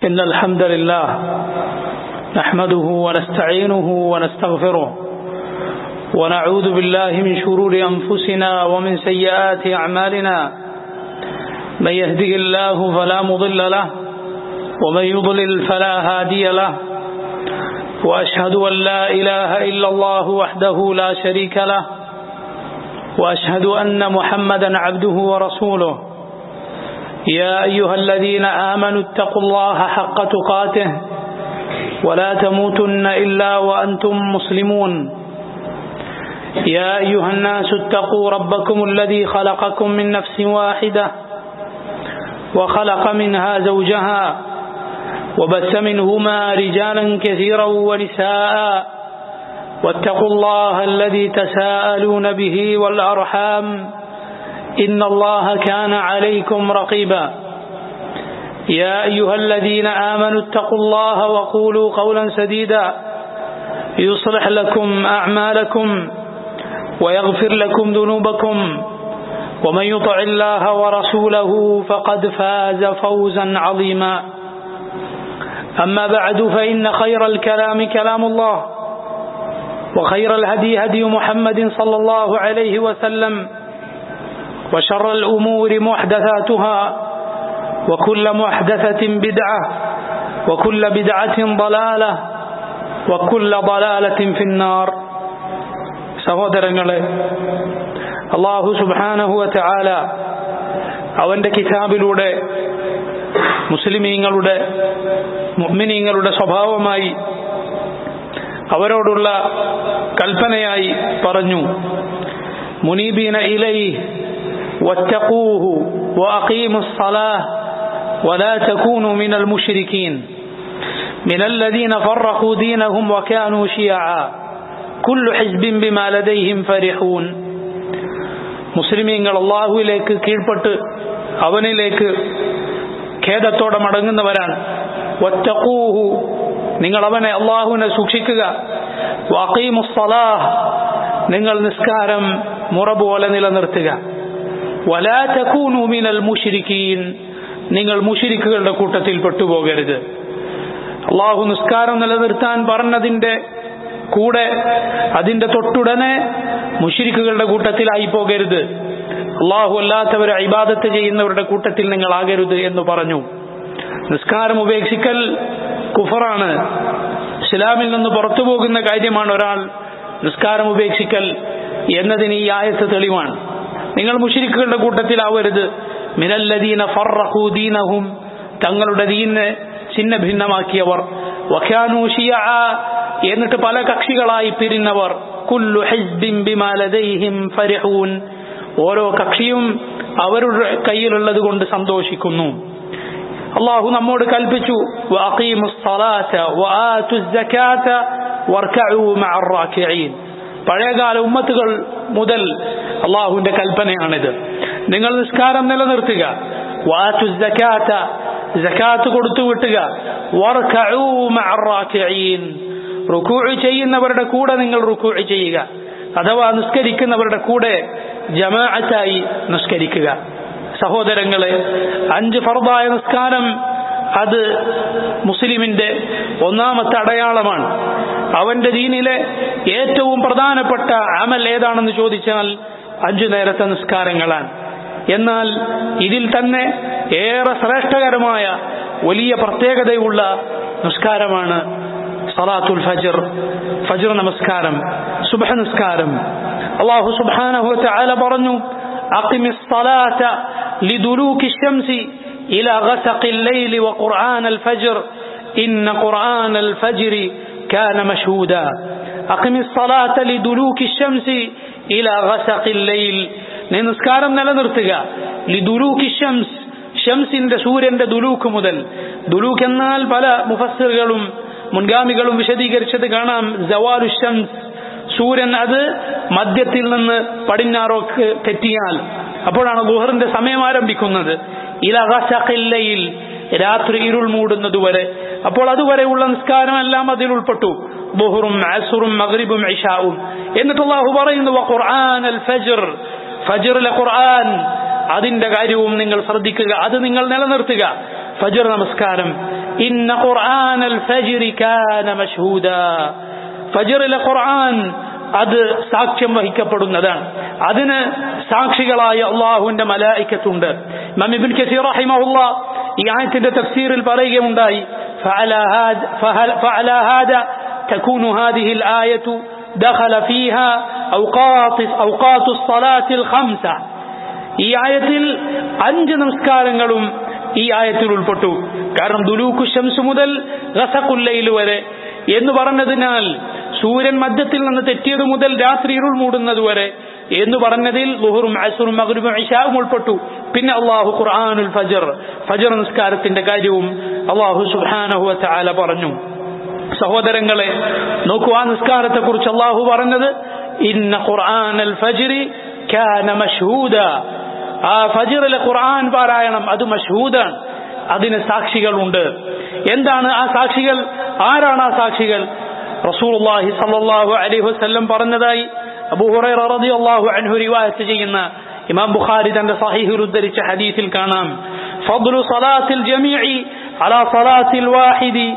إن الحمد لله نحمده ونستعينه ونستغفره ونعوذ بالله من شرور أنفسنا ومن سيئات أعمالنا من يهده الله فلا مضل له ومن يضلل فلا هادي له وأشهد أن لا إله إلا الله وحده لا شريك له وأشهد أن محمدا عبده ورسوله يا أيها الذين آمنوا اتقوا الله حق تقاته ولا تموتن إلا وأنتم مسلمون يا أيها الناس اتقوا ربكم الذي خلقكم من نفس واحدة وخلق منها زوجها وبث منهما رجالا كثيرا ونساء واتقوا الله الذي تساءلون به والأرحام إن الله كان عليكم رقيبا يا أيها الذين آمنوا اتقوا الله وقولوا قولا سديدا يصلح لكم أعمالكم ويغفر لكم ذنوبكم ومن يطع الله ورسوله فقد فاز فوزا عظيما أما بعد فإن خير الكلام كلام الله وخير الهدي هدي محمد صلى الله عليه وسلم وشر الأمور محدثاتها وكل محدثة بدعة وكل بدعة ضلالة وكل ضلالة في النار സഹോദരങ്ങളെ അള്ളാഹു സുബാനഹുവ ചാല അവന്റെ കിതാബിലൂടെ മുസ്ലിമീങ്ങളുടെ മുഅ്മിനീങ്ങളുടെ സ്വഭാവമായി അവരോടുള്ള കൽപ്പനയായി പറഞ്ഞു മുനീബീന ഇലൈ واتقوه وأقيموا الصلاة ولا تكونوا من المشركين من الذين فرقوا دينهم وكانوا شيعا كل حزب بما لديهم فرحون മുസ്ലിമീങ്ങൾ അള്ളാഹുവിലേക്ക് കീഴ്പ്പെട്ട് അവനിലേക്ക് ഖേദത്തോടെ മടങ്ങുന്നവരാണ് ഒറ്റക്കൂഹു നിങ്ങൾ അവനെ അള്ളാഹുവിനെ സൂക്ഷിക്കുക വഖീമുസ്സലാഹ് നിങ്ങൾ നിസ്കാരം മുറ പോലെ നിലനിർത്തുക വലാ തകൂനു മിനൽ മുശ്രിക്കീൻ നിങ്ങൾ മുഷിരിക്കുകളുടെ കൂട്ടത്തിൽ പെട്ടുപോകരുത് അള്ളാഹു നിസ്കാരം നിലനിർത്താൻ പറഞ്ഞതിന്റെ കൂടെ അതിന്റെ തൊട്ടുടനെ മുഷിരിക്കുകളുടെ കൂട്ടത്തിലായി പോകരുത് അള്ളാഹു അല്ലാത്തവരെ ഇബാദത്ത് ചെയ്യുന്നവരുടെ കൂട്ടത്തിൽ നിങ്ങളാകരുത് എന്ന് പറഞ്ഞു നിസ്കാരം ഉപേക്ഷിക്കൽ കുഫറാണ് ഇസ്ലാമിൽ നിന്ന് പുറത്തു പോകുന്ന കാര്യമാണ് ഒരാൾ നിസ്കാരം ഉപേക്ഷിക്കൽ എന്നതിന് ഈ ആയത്ത് തെളിവാണ് നിങ്ങൾ മുഷിരിക്കുകളുടെ കൂട്ടത്തിലാവരുത് മിനല്ലദീന ഫറഹു ദീനഹും തങ്ങളുടെ ദീനെ ചിഹ്ന ഭിന്നമാക്കിയവർ വഖാനു ഷിയഅ എന്നിട്ട് പല കക്ഷികളായി പിരിഞ്ഞവർ കുല്ലു ഹിസ്ബിൻ ബിമാ ലദൈഹിം ഫരിഹൂൻ ഓരോ കക്ഷിയും അവരുടെ കയ്യിലുള്ളത് കൊണ്ട് സന്തോഷിക്കുന്നു അള്ളാഹു നമ്മോട് കൽപ്പിച്ചു പഴയകാല ഉമ്മത്തുകൾ മുതൽ അള്ളാഹുവിന്റെ കൽപ്പനയാണിത് നിങ്ങൾ നിസ്കാരം നിലനിർത്തുക ജക്കാത്ത് കൊടുത്തു വിട്ടുക റുക്കൂ ചെയ്യുന്നവരുടെ കൂടെ നിങ്ങൾ റുക്കൂ ചെയ്യുക അഥവാ നിസ്കരിക്കുന്നവരുടെ കൂടെ ജമാഅത്തായി നിസ്കരിക്കുക സഹോദരങ്ങളെ അഞ്ച് ഫർദായ നിസ്കാരം അത് മുസ്ലിമിന്റെ ഒന്നാമത്തെ അടയാളമാണ് അവന്റെ ദീനിലെ ഏറ്റവും പ്രധാനപ്പെട്ട അമൽ ഏതാണെന്ന് ചോദിച്ചാൽ അഞ്ചു നേരത്തെ നിസ്കാരങ്ങളാണ് എന്നാൽ ഇതിൽ തന്നെ ഏറെ ശ്രേഷ്ഠകരമായ വലിയ പ്രത്യേകതയുള്ള നിസ്കാരമാണ് സലാത്തുൽ ഫജർ ഫജർ നമസ്കാരം സുബഹ നിസ്കാരം അള്ളാഹു സുബ്ഹാനഹു തആല പറഞ്ഞു അഖിമിസ് സ്വലാത ലിദുലൂകി الشمس إلى غسق الليل وقرآن الفجر إن قرآن الفجر كان مشهودا أقم الصلاة لدلوك الشمس إلى غسق الليل നിസ്കാരം നിലനിർത്തുക ലിദുലൂക്കി ഷംസ് ഷംസിന്റെ സൂര്യന്റെ ദുലൂക്ക് മുതൽ ദുലൂക്ക് എന്നാൽ പല മുഫസ്സിറുകളും മുൻഗാമികളും വിശദീകരിച്ചത് കാണാം ജവാലു ഷംസ് സൂര്യൻ അത് മധ്യത്തിൽ നിന്ന് പടിഞ്ഞാറോക്ക് തെറ്റിയാൽ അപ്പോഴാണ് ഗുഹറിന്റെ സമയം ആരംഭിക്കുന്നത് ഇലയിൽ രാത്രി ഇരുൾ മൂടുന്നതുവരെ അപ്പോൾ അതുവരെയുള്ള നിസ്കാരമെല്ലാം അതിൽ ഉൾപ്പെട്ടു ബുഹറും അസുറും മഗ്രിബും ഇഷാവും എന്നിട്ട് അള്ളാഹു പറയുന്നു ഖുർആൻ അൽ ഫജ്ർ ഫജ്റിലെ ഖുർആൻ അതിന്റെ കാര്യവും നിങ്ങൾ ശ്രദ്ധിക്കുക അത് നിങ്ങൾ നിലനിർത്തുക ഫജ്ർ നമസ്കാരം ഇന്ന ഖുർആനൽ ഫജ്രി കാന മഷ്ഹൂദാ ഫജ്റിലെ ഖുർആൻ അത് സാക്ഷ്യം വഹിക്കപ്പെടുന്നതാണ് അതിന് സാക്ഷികളായ അള്ളാഹുവിന്റെ മലായിക്കത്തുണ്ട് ഇമാം ഇബ്നു കസീർ റഹിമഹുള്ള ഈ ആയത്തിന്റെ തഫ്സീറിൽ പറയുകയുണ്ടായി فعلى هذا فعلى هذا تكون هذه الآية دخل فيها أوقات أوقات الصلاة الخمسة ഈ ആയത്തിൽ അഞ്ച് നമസ്കാരങ്ങളും ഈ ആയത്തിൽ ഉൾപ്പെട്ടു കാരണം ദുലൂക്കു ഷംസ് മുതൽ റസഖുല്ലയിൽ വരെ എന്ന് പറഞ്ഞതിനാൽ സൂര്യൻ മധ്യത്തിൽ നിന്ന് തെറ്റിയത് മുതൽ രാത്രി ഇരുൾ മൂടുന്നത് വരെ എന്ന് പറഞ്ഞതിൽ ലുഹറും അസുറും മകരുവും ഇഷാവും ഉൾപ്പെട്ടു പിന്നെ അള്ളാഹു ഖുർആാനുൽ ഫജർ ഫജർ നിസ്കാരത്തിന്റെ കാര്യവും അള്ളാഹു സുബാനഹു ചാല പറഞ്ഞു സഹോദരങ്ങളെ നോക്കൂ ആ നിസ്കാരത്തെ കുറിച്ച് അള്ളാഹു പറഞ്ഞത് ഇന്ന ഖുർആൻ അൽ ഫജ്രി കാന മഷ്ഹൂദ ആ ഫജിറിലെ ഖുർആൻ പാരായണം അത് മഷ്ഹൂദാണ് അതിന് സാക്ഷികളുണ്ട് എന്താണ് ആ സാക്ഷികൾ ആരാണ് ആ സാക്ഷികൾ റസൂലുള്ളാഹി സല്ലല്ലാഹു അലൈഹി വസല്ലം പറഞ്ഞതായി അബൂ ഹുറൈറ റളിയല്ലാഹു അൻഹു റിവായത്ത് ചെയ്യുന്ന ഇമാം ബുഖാരി തന്റെ സഹീഹിൽ ഉദ്ധരിച്ച ഹദീസിൽ കാണാം ഫദ്ലു സലാത്തിൽ ജമീഇ അലാ സലാത്തിൽ വാഹിദി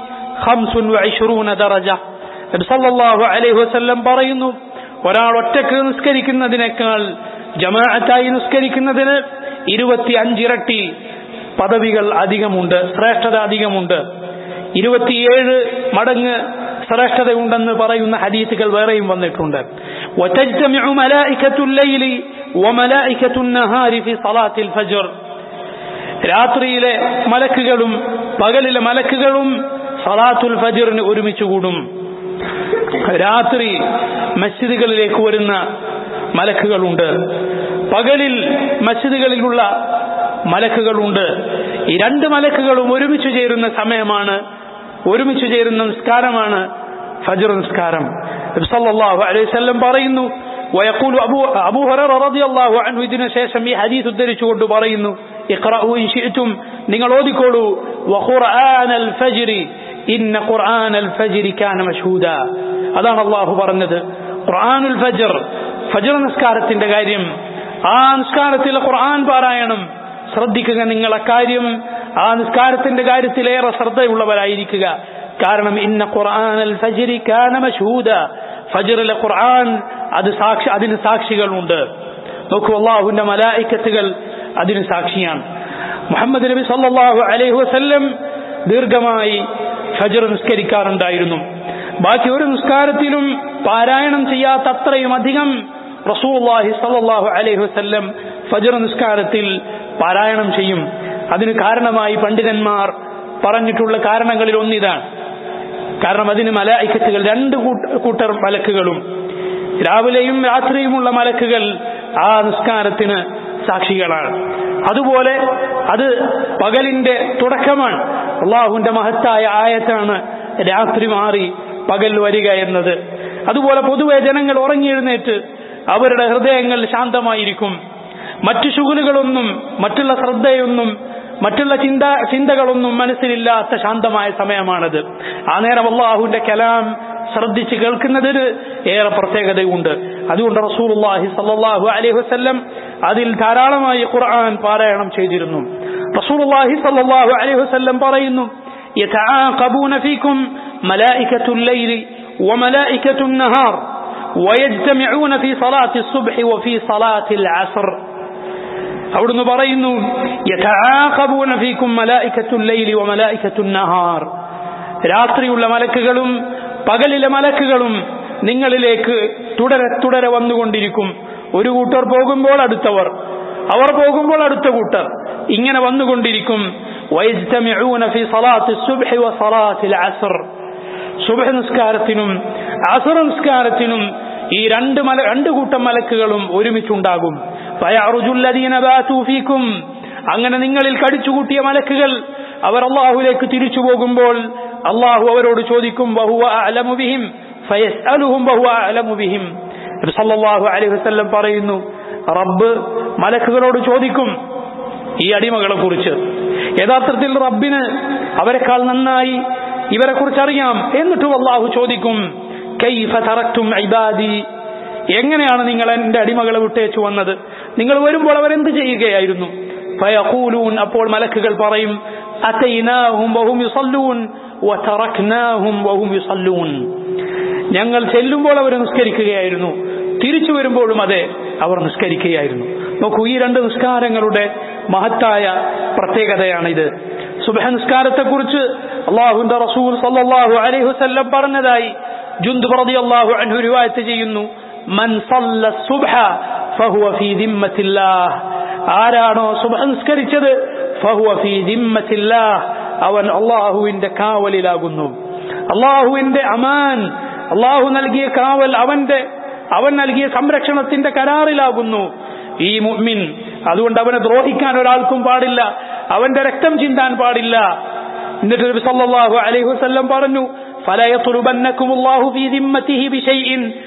25 ദറജ നബി സല്ലല്ലാഹു അലൈഹി വസല്ലം പറയുന്നു ഒരാൾ ഒറ്റക്ക് നിസ്കരിക്കുന്നതിനേക്കാൾ ജമാഅത്തായി നിസ്കരിക്കുന്നതിന് ഇരുപത്തി അഞ്ചിരട്ടി പദവികൾ അധികമുണ്ട് ശ്രേഷ്ഠത അധികമുണ്ട് ഇരുപത്തിയേഴ് മടങ്ങ് ശ്രേഷ്ഠതയുണ്ടെന്ന് പറയുന്ന ഹദീസുകൾ വേറെയും വന്നിട്ടുണ്ട് وتجتمع ملائكة الليل وملائكة النهار في صلاة الفجر രാത്രിയിലെ മലക്കുകളും പകലിലെ മലക്കുകളും സലാത്തുൽ ഫജറിന് ഒരുമിച്ച് കൂടും രാത്രി മസ്ജിദുകളിലേക്ക് വരുന്ന മലക്കുകളുണ്ട് പകലിൽ മസ്ജിദുകളിലുള്ള മലക്കുകളുണ്ട് ഈ രണ്ട് മലക്കുകളും ഒരുമിച്ച് ചേരുന്ന സമയമാണ് ഒരുമിച്ച് ചേരുന്ന നിസ്കാരമാണ് ഫജർ നിസ്കാരം സല്ലല്ലാഹു അലൈഹി വസല്ലം പറയുന്നു ويقول أبو, أبو هريرة رضي الله عنه ഇതിനു ശേഷം ഈ ഹദീസ് ഉദ്ധരിച്ചുകൊണ്ട് പറയുന്നു اقرأوا إن شئتم നിങ്ങൾ ഓതിക്കോളൂ وقرآن الفجر إن قرآن الفجر كان مشهودا അതാണ് അള്ളാഹു പറഞ്ഞത് ഖുർആനുൽ ഫജർ ഫജർ നിസ്കാരത്തിന്റെ കാര്യം ആ നിസ്കാരത്തിലെ ഖുർആൻ പാരായണം ശ്രദ്ധിക്കുക നിങ്ങൾ അക്കാര്യം ആ നിസ്കാരത്തിന്റെ കാര്യത്തിലേറെ ശ്രദ്ധയുള്ളവരായിരിക്കുക കാരണം ഇന്ന ഖുർആൻ അൽ ഫജ്രി കാന മഷ്ഹൂദ ഫജ്റിലെ ഖുർആൻ അത് സാക്ഷി അതിന് സാക്ഷികളുണ്ട് നോക്കൂ അള്ളാഹുവിന്റെ മലായിക്കത്തുകൾ അതിന് സാക്ഷിയാണ് മുഹമ്മദ് നബി സല്ലല്ലാഹു അലൈഹി വസല്ലം ദീർഘമായി ഫജർ നിസ്കരിക്കാറുണ്ടായിരുന്നു ബാക്കി ഒരു നിസ്കാരത്തിലും പാരായണം ചെയ്യാത്ത അത്രയും അധികം റസൂലുള്ളാഹി സല്ലല്ലാഹു അലൈഹി വസല്ലം ഫജർ നിസ്കാരത്തിൽ പാരായണം ചെയ്യും അതിന് കാരണമായി പണ്ഡിതന്മാർ പറഞ്ഞിട്ടുള്ള കാരണങ്ങളിൽ ഒന്നിതാണ് കാരണം അതിന് മലായിക്കത്തുകൾ രണ്ട് കൂട്ടർ മലക്കുകളും രാവിലെയും രാത്രിയുമുള്ള മലക്കുകൾ ആ നിസ്കാരത്തിന് സാക്ഷികളാണ് അതുപോലെ അത് പകലിന്റെ തുടക്കമാണ് അള്ളാഹുവിന്റെ മഹത്തായ ആയത്താണ് രാത്രി മാറി പകൽ വരിക എന്നത് അതുപോലെ പൊതുവെ ജനങ്ങൾ ഉറങ്ങിയെഴുന്നേറ്റ് അവരുടെ ഹൃദയങ്ങൾ ശാന്തമായിരിക്കും മറ്റു ശുഗലുകളൊന്നും മറ്റുള്ള ശ്രദ്ധയൊന്നും മറ്റുള്ള ചിന്ത ചിന്തകളൊന്നും മനസ്സിലില്ലാത്ത ശാന്തമായ സമയമാണത് ആ നേരം അള്ളാഹുവിന്റെ കലാം ശ്രദ്ധിച്ച് കേൾക്കുന്നതിന് ഏറെ പ്രത്യേകതയുണ്ട് അതുകൊണ്ട് റസൂലുള്ളാഹി സല്ലല്ലാഹു അലൈഹി വസല്ലം അതിൽ ധാരാളമായി ഖുർആൻ പാരായണം ചെയ്തിരുന്നു റസൂലുള്ളാഹി സല്ലല്ലാഹു അലൈഹി വസല്ലം പറയുന്നു يتعاقبون فيكم ملائكة الليل وملائكة النهار ويجتمعون في صلاة الصبح وفي صلاة العصر അവിടുന്ന് പറയുന്നു യഥാഖബൂന ഫീക്കും മലായിക്കത്തുൽ ലൈലി വ മലായിക്കത്തുൻ നഹാർ രാത്രിയുള്ള മലക്കുകളും പകലിലെ മലക്കുകളും നിങ്ങളിലേക്ക് തുടരെ തുടരെ വന്നുകൊണ്ടിരിക്കും ഒരു കൂട്ടർ പോകുമ്പോൾ അടുത്തവർ അവർ പോകുമ്പോൾ അടുത്ത കൂട്ടർ ഇങ്ങനെ വന്നുകൊണ്ടിരിക്കും വയജ്തമിഊന ഫീ സലാത്തി സുബ്ഹി വ സലാത്തിൽ അസ്ർ സുബ്ഹ് നിസ്കാരത്തിനും അസ്ർ നിസ്കാരത്തിനും ഈ രണ്ട് മല രണ്ട് കൂട്ടം മലക്കുകളും ഒരുമിച്ചുണ്ടാകും ഫീക്കും അങ്ങനെ നിങ്ങളിൽ കടിച്ചുകൂട്ടിയ മലക്കുകൾ അവർ അള്ളാഹുലേക്ക് തിരിച്ചു പോകുമ്പോൾ അള്ളാഹു അവരോട് ചോദിക്കും ബഹുവ അലമുബിഹിം ഫയസ്അലുഹും ബഹുവ അലമുബിഹിം സല്ലല്ലാഹു അലൈഹി വസല്ലം പറയുന്നു റബ്ബ് മലക്കുകളോട് ചോദിക്കും ഈ അടിമകളെ കുറിച്ച് യഥാർത്ഥത്തിൽ റബ്ബിന് അവരെക്കാൾ നന്നായി ഇവരെ കുറിച്ച് അറിയാം എന്നിട്ടും അള്ളാഹു ചോദിക്കും കൈഫ തറക്തും ഇബാദി എങ്ങനെയാണ് നിങ്ങൾ എന്റെ അടിമകളെ വിട്ടേച്ചു വന്നത് നിങ്ങൾ വരുമ്പോൾ അവരെന്ത് ചെയ്യുകയായിരുന്നു ഫയഖൂലൂൻ അപ്പോൾ മലക്കുകൾ പറയും أتيناهم وهم يصلون وتركناهم وهم يصلون ഞങ്ങൾ ചെല്ലുമ്പോൾ അവർ നിസ്കരിക്കുകയായിരുന്നു തിരിച്ചു വരുമ്പോഴും അതെ അവർ നിസ്കരിക്കുകയായിരുന്നു നോക്കൂ ഈ രണ്ട് നിസ്കാരങ്ങളുടെ മഹത്തായ പ്രത്യേകതയാണിത് സുബഹ നിസ്കാരത്തെക്കുറിച്ച് അള്ളാഹുന്റെ റസൂൽ സല്ലല്ലാഹു അലൈഹി വസല്ലം പറഞ്ഞതായി ജുന്ദ് റളിയല്ലാഹു അൻഹു റിവായത്ത് ചെയ്യുന്നു മൻ സല്ല സുബ്ഹ ഫഹുവ ഫീ ദിമ്മത്തില്ലാഹ് ആരാണോ സുബ്ഹ നിസ്കരിച്ചത് ഫഹുവ ഫീ ദിമ്മത്തില്ലാഹ് അവൻ അള്ളാഹുവിന്റെ കാവലിലാകുന്നു അള്ളാഹുവിന്റെ അമാൻ അള്ളാഹു നൽകിയ കാവൽ അവന്റെ അവൻ നൽകിയ സംരക്ഷണത്തിന്റെ കരാറിലാകുന്നു ഈ മുഅ്മിൻ അതുകൊണ്ട് അവനെ ദ്രോഹിക്കാൻ ഒരാൾക്കും പാടില്ല അവന്റെ രക്തം ചിന്താൻ പാടില്ല എന്നിട്ട് നബി സല്ലല്ലാഹു അലൈഹി വസല്ലം പറഞ്ഞു فلا يطلبنكم الله في ذمته بشيء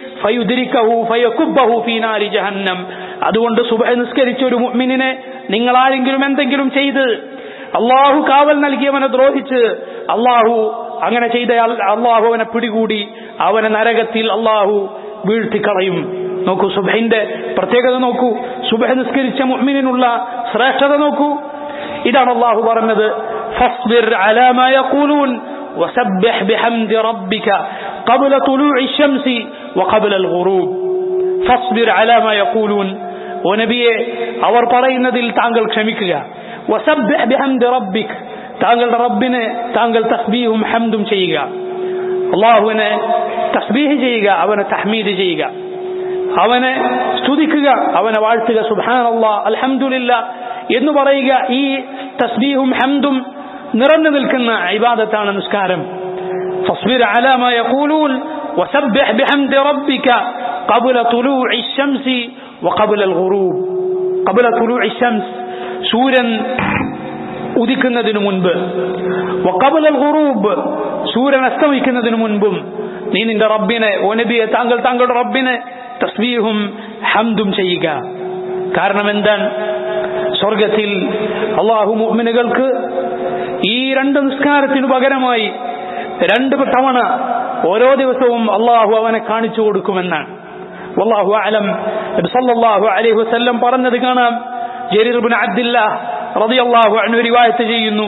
فيدركه فيكبه في نار جهنم അതുകൊണ്ട് സുബഹ നിസ്കരിച്ച ഒരു മുഅ്മിനിനെ നിങ്ങൾ ആരെങ്കിലും എന്തെങ്കിലും ചെയ്ത് അള്ളാഹു കാവൽ നൽകിയവനെ ദ്രോഹിച്ച് അള്ളാഹു അങ്ങനെ ചെയ്തയാൾ അള്ളാഹു അവനെ പിടികൂടി അവനെ നരകത്തിൽ അള്ളാഹു വീഴ്ത്തിക്കളയും നോക്കൂ സുബഹിന്റെ പ്രത്യേകത നോക്കൂ സുബഹ നിസ്കരിച്ച മുഅ്മിനിനുള്ള ശ്രേഷ്ഠത നോക്കൂ ഇതാണ് അള്ളാഹു പറഞ്ഞത് فاصبر على ما يقولون وسبح بحمد ربك قبل طلوع الشمس وقبل الغروب فاصبر على ما يقولون ونبيه അവർ പറയുന്നതിൽ താങ്കൾ ക്ഷമിക്കുക وسبح بحمد ربك താങ്കളുടെ റബ്ബിനെ താങ്കൾ തസ്ബീഹും ഹംദും ചെയ്യുക അള്ളാഹുവിനെ തസ്ബീഹ് ചെയ്യുക അവനെ തഹ്മീദ് ചെയ്യുക അവനെ സ്തുതിക്കുക അവനെ വാഴ്ത്തുക സുബാൻ അള്ളാഹ് അൽഹംദുലില്ല എന്ന് പറയുക ഈ തസ്ബീഹും ഹംദും നിറഞ്ഞു നിൽക്കുന്ന ഇബാദത്താണ് നിസ്കാരം فاصبر على ما يقولون وسبح بحمد ربك قبل طلوع الشمس وقبل الغروب قبل طلوع الشمس സൂര്യൻ ഉദിക്കുന്നതിനു മുൻപ് വക്കബുൽ ഖുറൂബ് സൂര്യൻ അസ്തമിക്കുന്നതിനു മുൻപും നീ നിന്റെ റബ്ബിനെ ഓ നബിയെ താങ്കൾ താങ്കളുടെ റബ്ബിനെ തസ്ബീഹും ഹംദും ചെയ്യുക കാരണം എന്താണ് സ്വർഗത്തിൽ അള്ളാഹു മുഅ്മിനുകൾക്ക് ഈ രണ്ട് നിസ്കാരത്തിനു പകരമായി രണ്ട് തവണ ഓരോ ദിവസവും അള്ളാഹു അവനെ കാണിച്ചു കൊടുക്കുമെന്നാണ് വല്ലാഹു അലം നബി സല്ലല്ലാഹു അലൈഹി വസല്ലം പറഞ്ഞത് കാണാം ജരീർ ഇബ്നു അബ്ദുല്ലാഹ് റളിയല്ലാഹു അൻഹു റിവായത്ത് ചെയ്യുന്നു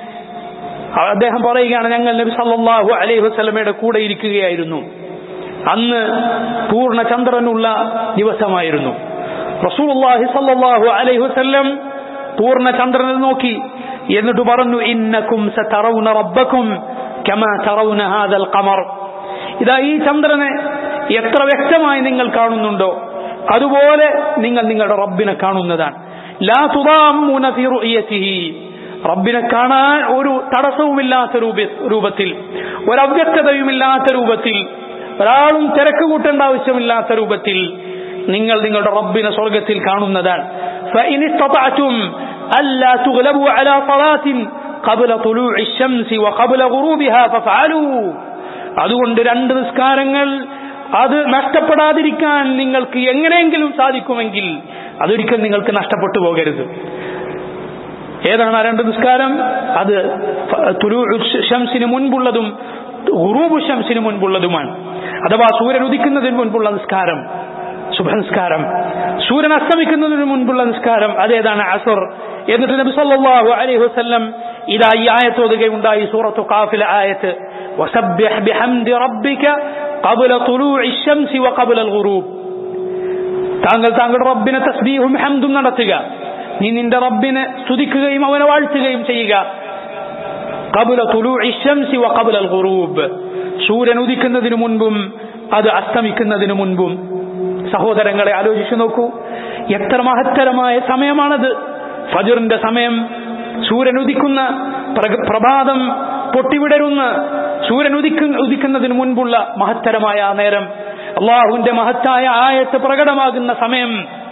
അദ്ദേഹം പറയുകയാണ് ഞങ്ങൾ നബി സല്ലല്ലാഹു അലൈഹി വസല്ലമയുടെ കൂടെ ഇരിക്കുകയായിരുന്നു അന്ന് പൂർണ്ണ ചന്ദ്രനുള്ള ദിവസമായിരുന്നു റസൂലുള്ളാഹി സല്ലല്ലാഹു അലൈഹി വസല്ലം പൂർണ്ണ ചന്ദ്രനെ നോക്കി എന്നിട്ട് പറഞ്ഞു ഇന്നക്കും സതറൗന റബ്ബക്കും കമാ തറൗന ഹാദൽ ഖമർ ഇതാ ഈ ചന്ദ്രനെ എത്ര വ്യക്തമായി നിങ്ങൾ കാണുന്നുണ്ടോ അതുപോലെ നിങ്ങൾ നിങ്ങളുടെ റബ്ബിനെ കാണുന്നതാണ് ലാ തുദാമ്മൂന ഫി റുഅയതിഹി റബ്ബിനെ കാണാൻ ഒരു തടസ്സവുമില്ലാത്ത രൂപത്തിൽ ഒരവ്യക്തതയുമില്ലാത്ത രൂപത്തിൽ ഒരാളും തിരക്ക് കൂട്ടേണ്ട ആവശ്യമില്ലാത്ത രൂപത്തിൽ നിങ്ങൾ നിങ്ങളുടെ റബ്ബിനെ സ്വർഗത്തിൽ കാണുന്നതാണ് فإن استطعتم ألا تغلبوا على صلاة قبل طلوع الشمس وقبل غروبها فافعلوا അതുകൊണ്ട് രണ്ട് നിസ്കാരങ്ങൾ അത് നഷ്ടപ്പെടാതിരിക്കാൻ നിങ്ങൾക്ക് എങ്ങനെയെങ്കിലും സാധിക്കുമെങ്കിൽ അതൊരിക്കൽ നിങ്ങൾക്ക് നഷ്ടപ്പെട്ടു പോകരുത് ഏതാണ് ആ രണ്ട് നിസ്കാരം അത് തുലു ഷംസിന് മുൻപുള്ളതും ഉറൂബു ഷംസിന് മുൻപുള്ളതുമാണ് അഥവാ സൂര്യൻ ഉദിക്കുന്നതിന് മുൻപുള്ള നിസ്കാരം ശുഭനിസ്കാരം സൂര്യൻ അസ്തമിക്കുന്നതിന് മുൻപുള്ള നിസ്കാരം അതേതാണ് അസർ എന്നിട്ട് നബി സല്ലല്ലാഹു അലൈഹി വസല്ലം ഇതാ ഈ ആയത്ത് ഓതുകയുണ്ടായി സൂറത്തു ഖാഫിൽ ആയത്ത് വസബ്ബിഹ് ബിഹംദി റബ്ബിക ഖബ്ല തുലൂഇ ശംസി വഖബ്ല അൽഗുറൂബ് താങ്കൾ താങ്കളുടെ റബ്ബിനെ തസ്ബീഹും ഹംദും നടത്തുക നീ നിന്റെ റബ്ബിനെ സ്തുതിക്കുകയും അവനെ വാഴ്ത്തുകയും ചെയ്യുക ഖബ്ല തുലൂഇ ശംസി വഖബ്ല അൽഗുറൂബ് സൂര്യൻ ഉദിക്കുന്നതിനു മുൻപും അത് അസ്തമിക്കുന്നതിനു മുൻപും സഹോദരങ്ങളെ ആലോചിച്ചു നോക്കൂ എത്ര മഹത്തരമായ സമയമാണത് ഫജറിന്റെ സമയം സൂര്യൻ ഉദിക്കുന്ന പ്രഭാതം പൊട്ടിവിടരുന്ന സൂര്യൻ ഉദിക്കു ഉദിക്കുന്നതിന് മുൻപുള്ള മഹത്തരമായ ആ നേരം അള്ളാഹുവിന്റെ മഹത്തായ ആയത്ത് പ്രകടമാകുന്ന സമയം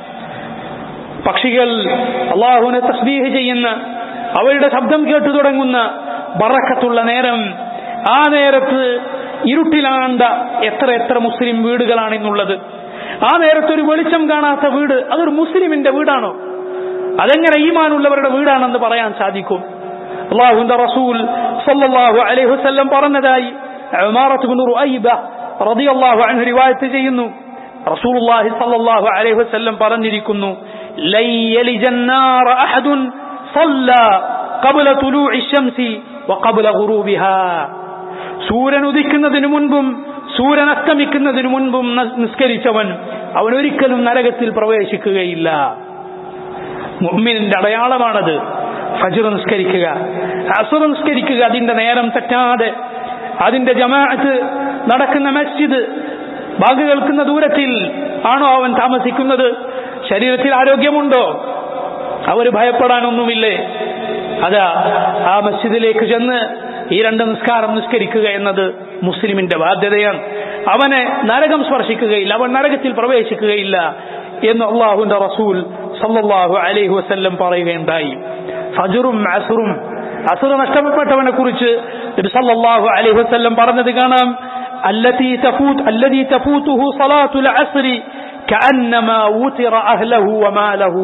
പക്ഷികൾ അള്ളാഹുവിനെ തസ്ബീഹ് ചെയ്യുന്ന അവരുടെ ശബ്ദം കേട്ടു തുടങ്ങുന്ന ബറക്കത്തുള്ള നേരം ആ നേരത്ത് ഇരുട്ടിലാണ്ട എത്ര എത്ര മുസ്ലിം വീടുകളാണ് ഇന്നുള്ളത് ആ നേരത്ത് ഒരു വെളിച്ചം കാണാത്ത വീട് അതൊരു മുസ്ലിമിന്റെ വീടാണോ അതെങ്ങനെ ഈമാനുള്ളവരുടെ വീടാണെന്ന് പറയാൻ സാധിക്കും അള്ളാഹുന്റെ റസൂൽ സല്ലല്ലാഹു അലൈഹി വസല്ലം പറഞ്ഞതായി ഉമാറത്ത് ബിൻ റുഅയ്ബ റളിയല്ലാഹു അൻഹു റിവായത്ത് ചെയ്യുന്നു റസൂലുള്ളാഹി സല്ലല്ലാഹു അലൈഹി വസല്ലം പറഞ്ഞിരിക്കുന്നു ലൻ യലിജൻ നാറ അഹദുൻ صلى قبل طلوع الشمس وقبل غروبها സൂര്യൻ ഉദിക്കുന്നതിനു മുൻപും സൂര്യൻ അസ്തമിക്കുന്നതിനു മുൻപും ന- നിസ്കരിച്ചവൻ അവൻ ഒരിക്കലും നരകത്തിൽ പ്രവേശിക്കുകയില്ല മുഅ്മിനിന്റെ അടയാളമാണത് ഫജ്ർ നിസ്കരിക്കുക അസുർ നിസ്കരിക്കുക അതിന്റെ നേരം തെറ്റാതെ അതിന്റെ ജമാഅത്ത് നടക്കുന്ന മസ്ജിദ് ബാങ്ക് കേൾക്കുന്ന ദൂരത്തിൽ ആണോ അവൻ താമസിക്കുന്നത് ശരീരത്തിൽ ആരോഗ്യമുണ്ടോ അവർ ഭയപ്പെടാനൊന്നുമില്ലേ അതാ ആ മസ്ജിദിലേക്ക് ചെന്ന് ഈ രണ്ട് നിസ്കാരം നിസ്കരിക്കുക എന്നത് മുസ്ലിമിന്റെ ബാധ്യതയാണ് അവനെ നരകം സ്പർശിക്കുകയില്ല അവൻ നരകത്തിൽ പ്രവേശിക്കുകയില്ല എന്ന് അള്ളാഹുന്റെ റസൂൽ സല്ലല്ലാഹു അലൈഹി വസല്ലം പറയുകയുണ്ടായി ഫജറും അസുറും അസുർ നഷ്ടപ്പെട്ടവനെ കുറിച്ച് നബി സല്ലല്ലാഹു അലൈഹി വസല്ലം പറഞ്ഞത് കാണാം التي تفوت الذي تفوته صلاة العصر كأنما وتر أهله وماله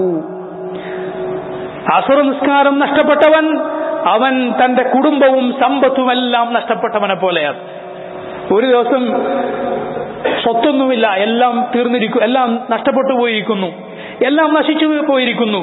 അസുർ നിസ്കാരം നഷ്ടപ്പെട്ടവൻ അവൻ തന്റെ കുടുംബവും സമ്പത്തുമെല്ലാം നഷ്ടപ്പെട്ടവനെ പോലെയാണ് ഒരു ദിവസം സ്വത്തൊന്നുമില്ല എല്ലാം തീർന്നിരിക്കും എല്ലാം നഷ്ടപ്പെട്ടു പോയിരിക്കുന്നു എല്ലാം നശിച്ചു പോയിരിക്കുന്നു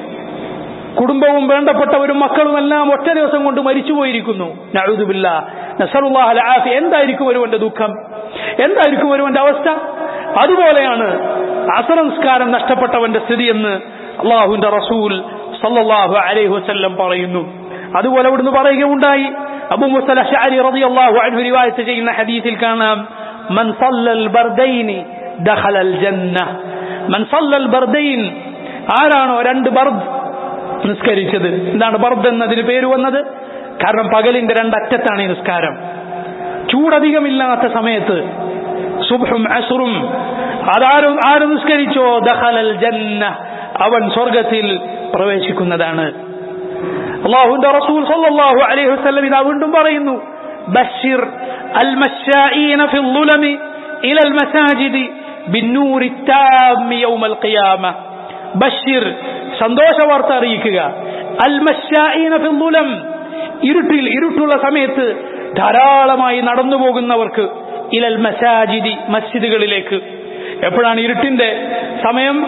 കുടുംബവും വേണ്ടപ്പെട്ടവരും മക്കളും എല്ലാം ഒറ്റ ദിവസം കൊണ്ട് മരിച്ചു പോയിരിക്കുന്നു നഴുതുമില്ല നസറുല്ലാഹി എന്തായിരിക്കും ഒരുവന്റെ ദുഃഖം എന്തായിരിക്കും ഒരുവന്റെ അവസ്ഥ അതുപോലെയാണ് അസറംസ്കാരം നഷ്ടപ്പെട്ടവന്റെ സ്ഥിതി എന്ന് അള്ളാഹുവിന്റെ റസൂൽ സല്ലല്ലാഹു അലൈഹി വസല്ലം പറയുന്നു അതുപോലെ അവിടുന്ന് പറയുകയുണ്ടായി അബു മുസല ഷാരി റളിയല്ലാഹു അൻഹു റിവായത്ത് ചെയ്യുന്ന ഹദീസിൽ കാണാം മൻ സല്ലൽ ബർദൈനി ദഖലൽ ജന്ന മൻ സല്ലൽ ബർദൈൻ ആരാണോ രണ്ട് ബർദ് നിസ്കരിച്ചത് എന്താണ് ബർദ് എന്നതിന് പേര് വന്നത് കാരണം പകലിന്റെ രണ്ടറ്റത്താണ് ഈ നിസ്കാരം ചൂടധികമില്ലാത്ത സമയത്ത് സുബ്ഹും അസുറും അതാരും ആര് നിസ്കരിച്ചോ ദഖലൽ ജന്ന അവൻ സ്വർഗത്തിൽ പ്രവേശിക്കുന്നതാണ് അള്ളാഹുന്റെ റസൂൽ സല്ലല്ലാഹു അലൈഹി വസല്ലം ഇതാ വീണ്ടും പറയുന്നു ബഷിർ അൽ മശാഈന ഫിൽ ളുലമി ഇല അൽ മസാജിദി ബിന്നൂരി താമി യൗമൽ ഖിയാമ ബഷിർ സന്തോഷ വാർത്ത അറിയിക്കുക അൽ മശാഈന ഫിൽ ളുലം ഇരുട്ടിൽ ഇരുട്ടുള്ള സമയത്ത് ധാരാളമായി നടന്നു പോകുന്നവർക്ക് ഇലൽ മസാജിദി മസ്ജിദുകളിലേക്ക് എപ്പോഴാണ് ഇരുട്ടിന്റെ സമയം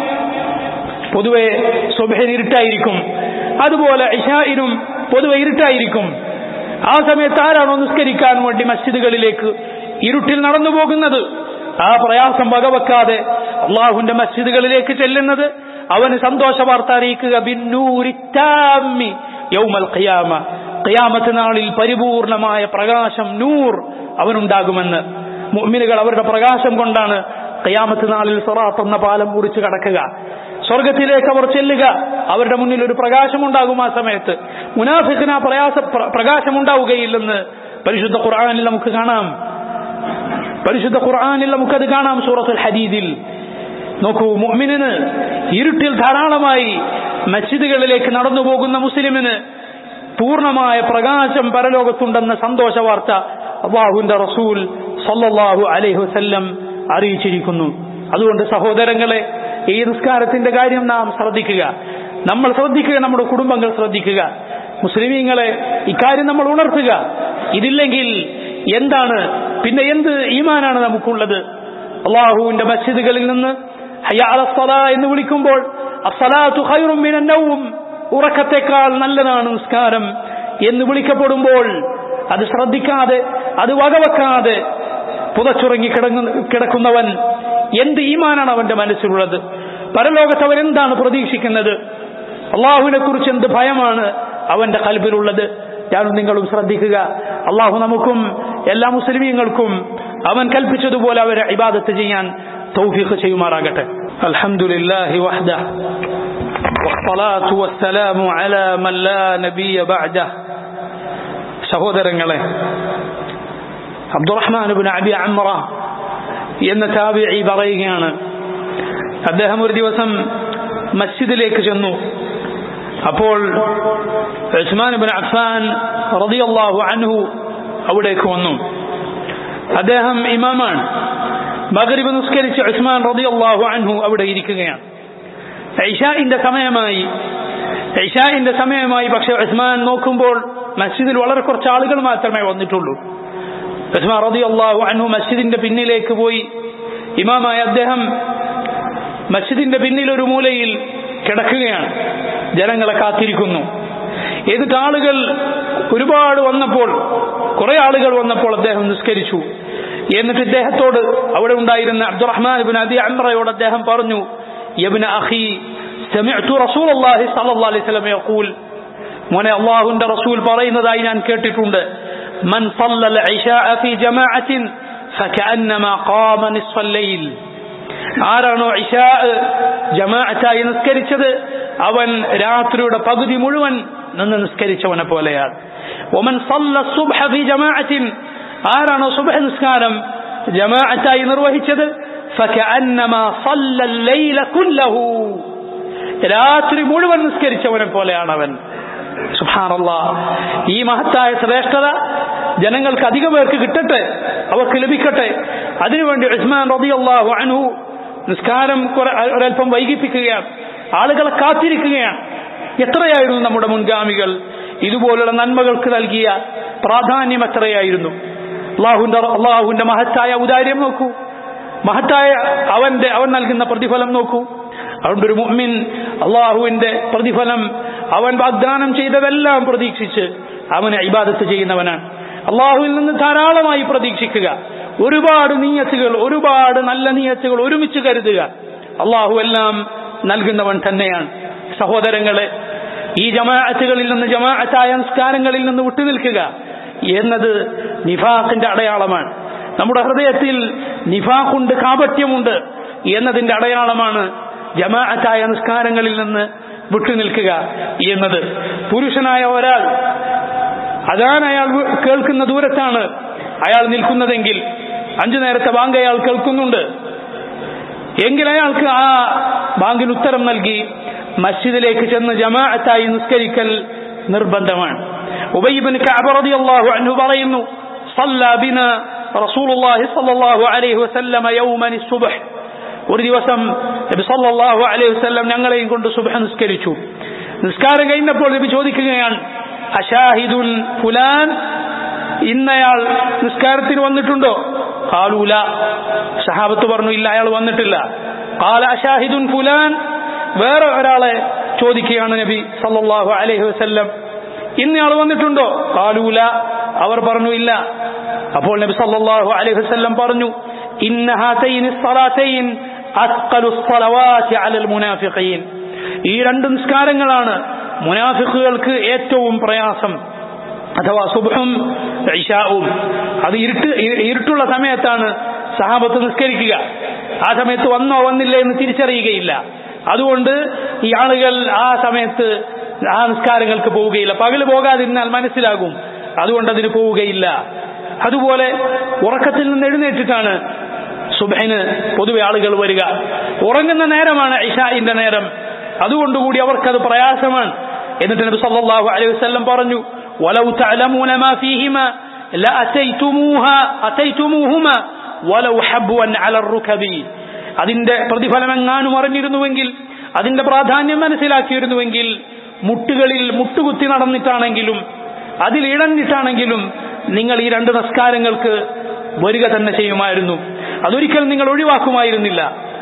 പൊതുവെ സുബഹൻ ഇരുട്ടായിരിക്കും അതുപോലെ ഇഷായിനും പൊതുവെ ഇരുട്ടായിരിക്കും ആ സമയത്ത് ആരാണോ നിസ്കരിക്കാൻ വേണ്ടി മസ്ജിദുകളിലേക്ക് ഇരുട്ടിൽ നടന്നു പോകുന്നത് ആ പ്രയാസം വകവെക്കാതെ അള്ളാഹുന്റെ മസ്ജിദുകളിലേക്ക് ചെല്ലുന്നത് അവന് സന്തോഷ വാർത്ത അറിയിക്കുക ബിന്നൂരിത്താമി യൗമൽ ഖിയാമ ഖിയാമത്ത് നാളിൽ പരിപൂർണമായ പ്രകാശം നൂർ അവനുണ്ടാകുമെന്ന് മുഅ്മിനുകൾ അവരുടെ പ്രകാശം കൊണ്ടാണ് ഖിയാമത്ത് നാളിൽ സൊറാത്ത് എന്ന പാലം മുറിച്ച് കടക്കുക സ്വർഗത്തിലേക്ക് അവർ ചെല്ലുക അവരുടെ മുന്നിൽ ഒരു പ്രകാശമുണ്ടാകും ആ സമയത്ത് മുനാഫിഖിന് ആ പ്രയാസ പ്ര- പ്രകാശമുണ്ടാവുകയില്ലെന്ന് പരിശുദ്ധ ഖുർആനിൽ നമുക്ക് കാണാം പരിശുദ്ധ ഖുർആനിൽ നമുക്കത് കാണാം സൂറത്തുൽ ഹദീദിൽ നോക്കൂ മുഅ്മിനിന് ഇരുട്ടിൽ ധാരാളമായി മസ്ജിദുകളിലേക്ക് നടന്നു പോകുന്ന മുസ്ലിമിന് പൂർണ്ണമായ പ്രകാശം പരലോകത്തുണ്ടെന്ന സന്തോഷ വാർത്ത അള്ളാഹുവിന്റെ റസൂൽ സല്ലല്ലാഹു അലൈഹി വസല്ലം അറിയിച്ചിരിക്കുന്നു അതുകൊണ്ട് സഹോദരങ്ങളെ ഈ നിസ്കാരത്തിന്റെ കാര്യം നാം ശ്രദ്ധിക്കുക നമ്മൾ ശ്രദ്ധിക്കുക നമ്മുടെ കുടുംബങ്ങൾ ശ്രദ്ധിക്കുക മുസ്ലിമീങ്ങളെ ഇക്കാര്യം നമ്മൾ ഉണർത്തുക ഇതില്ലെങ്കിൽ എന്താണ് പിന്നെ എന്ത് ഈമാനാണ് നമുക്കുള്ളത് അള്ളാഹുവിന്റെ മസ്ജിദുകളിൽ നിന്ന് ഹയ്യ അല സ്വലാ എന്ന് വിളിക്കുമ്പോൾ അസ്സലാത്തു ഖൈറും മിനൻ നൗം ഉറക്കത്തെക്കാൾ നല്ലതാണ് നിസ്കാരം എന്ന് വിളിക്കപ്പെടുമ്പോൾ അത് ശ്രദ്ധിക്കാതെ അത് വകവെക്കാതെ പുതച്ചുറങ്ങി കിടങ്ങു കിടക്കുന്നവൻ എന്ത് ഈമാനാണ് അവന്റെ മനസ്സിലുള്ളത് പരലോകത്ത് അവൻ എന്താണ് പ്രതീക്ഷിക്കുന്നത് അള്ളാഹുവിനെ കുറിച്ച് എന്ത് ഭയമാണ് അവന്റെ കൽബിലുള്ളത് ഞാനും നിങ്ങളും ശ്രദ്ധിക്കുക അള്ളാഹു നമുക്കും എല്ലാ മുസ്ലിമീങ്ങൾക്കും അവൻ കൽപ്പിച്ചതുപോലെ അവരെ ഇബാദത്ത് ചെയ്യാൻ തൗഫീഖ് ചെയ്യുമാറാകട്ടെ അൽഹംദുലില്ലാഹി വഹ്ദ والصلاة والسلام على من لا نبي بعده സഹോദരങ്ങളെ അബ്ദുറഹ്മാൻ ബിൻ അബി അമ്ര എന്ന താബിഈ പറയുകയാണ് അദ്ദേഹം ഒരു ദിവസം മസ്ജിദിലേക്ക് ചെന്നു അപ്പോൾ ഉസ്മാൻ ബിൻ അഫ്ഫാൻ റളിയല്ലാഹു അൻഹു അവിടേക്ക് വന്നു അദ്ദേഹം ഇമാമാണ് മഗ്രിബ് നിസ്കരിച്ച് ഉസ്മാൻ റളിയല്ലാഹു അൻഹു അവിടെ ഇരിക്കുകയാണ് ഇഷാഇന്റെ സമയമായി ഇഷാഇന്റെ സമയമായി പക്ഷെ ഉസ്മാൻ നോക്കുമ്പോൾ മസ്ജിദിൽ വളരെ കുറച്ച് ആളുകൾ മാത്രമേ വന്നിട്ടുള്ളൂ ഉസ്മാൻ റളിയല്ലാഹു അൻഹു മസ്ജിദിന്റെ പിന്നിലേക്ക് പോയി ഇമാമായ അദ്ദേഹം മസ്ജിദിന്റെ പിന്നിൽ ഒരു മൂലയിൽ കിടക്കുകയാണ് ജനങ്ങളെ കാത്തിരിക്കുന്നു എന്നിട്ട് ആളുകൾ ഒരുപാട് വന്നപ്പോൾ കുറെ ആളുകൾ വന്നപ്പോൾ അദ്ദേഹം നിസ്കരിച്ചു എന്നിട്ട് ഇദ്ദേഹത്തോട് അവിടെ ഉണ്ടായിരുന്ന അബ്ദുറഹ്മാൻ ഇബ്നു അബി അമ്രയോട് അദ്ദേഹം പറഞ്ഞു യബ്ന അഖി സമിഅ്തു റസൂലുള്ളാഹി സ്വല്ലല്ലാഹു അലൈഹി വസല്ലം യഖൂൽ മോനെ അള്ളാഹുവിന്റെ റസൂൽ പറയുന്നതായി ഞാൻ കേട്ടിട്ടുണ്ട് മൻ സല്ലൽ ഇശാഅ ഫി ജമാഅത്തിൻ ഫകഅന്നമാ ഖാമ നിസ്ഫൽ ലൈൽ ആരാണോ ഇശാ ജമാഅത്തായി നിസ്കരിച്ചത് അവൻ രാത്രിയുടെ പകുതി മുഴുവൻ നിന്ന് നിസ്കരിച്ചവനെ പോലെയാണ് ഒമൻ സല്ല സുബ്ഹ ഫി ജമാഅത്തിൻ ആരാണോ സുബ്ഹ നിസ്കാരം ജമാഅത്തായി നിർവഹിച്ചത് ഫകഅന്നമാ സല്ല ലൈല കുല്ലഹു രാത്രി മുഴുവൻ നിസ്കരിച്ചവനെ പോലെയാണ് അവൻ സുഹാനല്ല ഈ മഹത്തായ ശ്രേഷ്ഠത ജനങ്ങൾക്ക് അധിക പേർക്ക് കിട്ടട്ടെ അവർക്ക് ലഭിക്കട്ടെ അതിനുവേണ്ടി ഉസ്മാൻ റബിയല്ലാഹു അൻഹു നിസ്കാരം കുറെ ഒരൽപ്പം വൈകിപ്പിക്കുകയാണ് ആളുകളെ കാത്തിരിക്കുകയാണ് എത്രയായിരുന്നു നമ്മുടെ മുൻഗാമികൾ ഇതുപോലുള്ള നന്മകൾക്ക് നൽകിയ പ്രാധാന്യം എത്രയായിരുന്നു അള്ളാഹുന്റെ അള്ളാഹുവിന്റെ മഹത്തായ ഔദാര്യം നോക്കൂ മഹത്തായ അവന്റെ അവൻ നൽകുന്ന പ്രതിഫലം നോക്കൂ അതുകൊണ്ട് ഒരു മുഅ്മിൻ അള്ളാഹുവിന്റെ പ്രതിഫലം അവൻ വാഗ്ദാനം ചെയ്തതെല്ലാം പ്രതീക്ഷിച്ച് അവനെ ഇബാദത്ത് ചെയ്യുന്നവനാണ് അള്ളാഹുവിൽ നിന്ന് ധാരാളമായി പ്രതീക്ഷിക്കുക ഒരുപാട് നീയത്തുകൾ ഒരുപാട് നല്ല നീയത്തുകൾ ഒരുമിച്ച് കരുതുക അള്ളാഹു എല്ലാം നൽകുന്നവൻ തന്നെയാണ് സഹോദരങ്ങളെ ഈ ജമാഅത്തുകളിൽ നിന്ന് ജമാഅത്തായ സംസ്കാരങ്ങളിൽ നിന്ന് വിട്ടുനിൽക്കുക എന്നത് നിഫാഖിന്റെ അടയാളമാണ് നമ്മുടെ ഹൃദയത്തിൽ നിഫാഖുണ്ട് കാപട്യമുണ്ട് എന്നതിന്റെ അടയാളമാണ് ജമാഅത്തായ നിസ്കാരങ്ങളിൽ നിന്ന് വിട്ടുനിൽക്കുക എന്നത് പുരുഷനായ ഒരാൾ അതാണ് അയാൾ കേൾക്കുന്ന ദൂരത്താണ് അയാൾ നിൽക്കുന്നതെങ്കിൽ അഞ്ചു നേരത്തെ ബാങ്ക് അയാൾ കേൾക്കുന്നുണ്ട് എങ്കിൽ അയാൾക്ക് ആ ബാങ്കിന് ഉത്തരം നൽകി മസ്ജിദിലേക്ക് ചെന്ന് ജമാഅത്തായി നിസ്കരിക്കൽ നിർബന്ധമാണ് ഉബൈബിൻ കഅബ് റളിയല്ലാഹു അൻഹു പറയുന്നു صلى بنا رسول الله صلى الله عليه وسلم يوما الصبح ഒരു ദിവസം നബി സല്ലല്ലാഹു അലൈഹി വസല്ലം ഞങ്ങളെയും കൊണ്ട് സുബ്ഹ നിസ്കരിച്ചു നിസ്കാരം കഴിഞ്ഞപ്പോൾ നബി ചോദിക്കുകയാണ് അഷാഹിദുൻ ഫുലാൻ ഇന്നയാൾ നിസ്കാരത്തിന് വന്നിട്ടുണ്ടോ കാലൂല സഹാബത്ത് പറഞ്ഞു ഇല്ല അയാൾ വന്നിട്ടില്ല കാല അഷാഹിദുൻ ഫുലാൻ വേറെ ഒരാളെ ചോദിക്കുകയാണ് നബി സല്ലല്ലാഹു അലൈഹി വസല്ലം ഇന്നയാൾ വന്നിട്ടുണ്ടോ കാലൂല അവർ പറഞ്ഞു ഇല്ല അപ്പോൾ നബി സല്ലല്ലാഹു അലൈഹി വസല്ലം പറഞ്ഞു ഇന്ന ഹാതൈനി സ്വലാത്തൈൻ അസ്ഖലു സ്വലവാതി അലൽ മുനാഫിഖീൻ ഈ രണ്ട് നിസ്കാരങ്ങളാണ് മുനാഫിഖുകൾക്ക് ഏറ്റവും പ്രയാസം അഥവാ സുബഹും ഇഷാവും അത് ഇരുട്ട് ഇരുട്ടുള്ള സമയത്താണ് സഹാബത്ത് നിസ്കരിക്കുക ആ സമയത്ത് വന്നോ വന്നില്ല എന്ന് തിരിച്ചറിയുകയില്ല അതുകൊണ്ട് ഈ ആളുകൾ ആ സമയത്ത് ആ നിസ്കാരങ്ങൾക്ക് പോവുകയില്ല പകല് പോകാതിരുന്നാൽ മനസ്സിലാകും അതുകൊണ്ട് അതിന് പോവുകയില്ല അതുപോലെ ഉറക്കത്തിൽ നിന്ന് എഴുന്നേറ്റിട്ടാണ് സുബഹിന് പൊതുവെ ആളുകൾ വരിക ഉറങ്ങുന്ന നേരമാണ് ഇഷാഇന്റെ നേരം അതുകൊണ്ടുകൂടി അവർക്കത് പ്രയാസമാണ് എന്നിട്ട് നബി സല്ലല്ലാഹു അലൈഹി വസല്ലം പറഞ്ഞു വലൗ തഅലമൂന മാ ഫീഹിമ ലഅതൈതുമൂഹ അതൈതുമൂഹുമ വലൗ ഹബ്വൻ അല റുകബി അതിന്റെ പ്രതിഫലം എങ്ങാനും അറിഞ്ഞിരുന്നുവെങ്കിൽ അതിന്റെ പ്രാധാന്യം മനസ്സിലാക്കിയിരുന്നുവെങ്കിൽ മുട്ടുകളിൽ മുട്ടുകുത്തി നടന്നിട്ടാണെങ്കിലും അതിൽ ഇടഞ്ഞിട്ടാണെങ്കിലും നിങ്ങൾ ഈ രണ്ട് നമസ്കാരങ്ങൾക്ക് വരിക തന്നെ ചെയ്യുമായിരുന്നു അതൊരിക്കൽ നിങ്ങൾ ഒഴിവാക്കുമായിരുന്നില്ല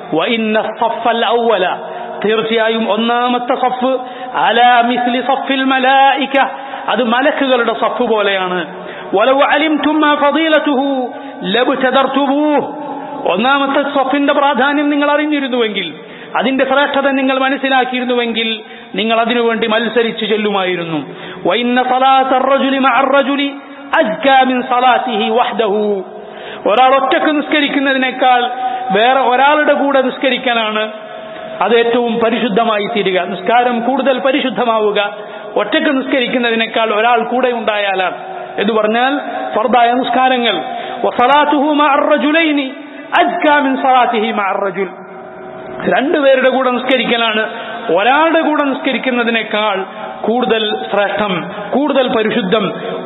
തീർച്ചയായും ഒന്നാമത്തെ സഫ് അലാ മിസ്ലി സഫിൽ മലായിക അത് മലക്കുകളുടെ സഫ് പോലെയാണ് വലവ് അലിംതും മാ ഫദീലതുഹു ലബ്തദർതുഹു ഒന്നാമത്തെ സഫിന്റെ പ്രാധാന്യം നിങ്ങൾ അറിഞ്ഞിരുന്നുവെങ്കിൽ അതിന്റെ ശ്രേഷ്ഠത നിങ്ങൾ മനസ്സിലാക്കിയിരുന്നുവെങ്കിൽ നിങ്ങൾ അതിനുവേണ്ടി മത്സരിച്ചു ചെല്ലുമായിരുന്നു വൈന്ന സലാത്തറജുലി മഅറജുലി അസ്കാ മിൻ സലാത്തിഹി വഹ്ദഹു ഒരാൾ ഒറ്റക്ക് നിസ്കരിക്കുന്നതിനേക്കാൾ വേറെ ഒരാളുടെ കൂടെ നിസ്കരിക്കാനാണ് അത് ഏറ്റവും പരിശുദ്ധമായി തീരുക നിസ്കാരം കൂടുതൽ പരിശുദ്ധമാവുക ഒറ്റക്ക് നിസ്കരിക്കുന്നതിനേക്കാൾ ഒരാൾ കൂടെ ഉണ്ടായാലാണ് എന്ന് പറഞ്ഞാൽ ഫർദായ നിസ്കാരങ്ങൾ രണ്ടുപേരുടെ കൂടെ നിസ്കരിക്കലാണ് ഒരാളുടെ കൂടെ നിസ്കരിക്കുന്നതിനേക്കാൾ കൂടുതൽ ശ്രേഷ്ഠം കൂടുതൽ പരിശുദ്ധം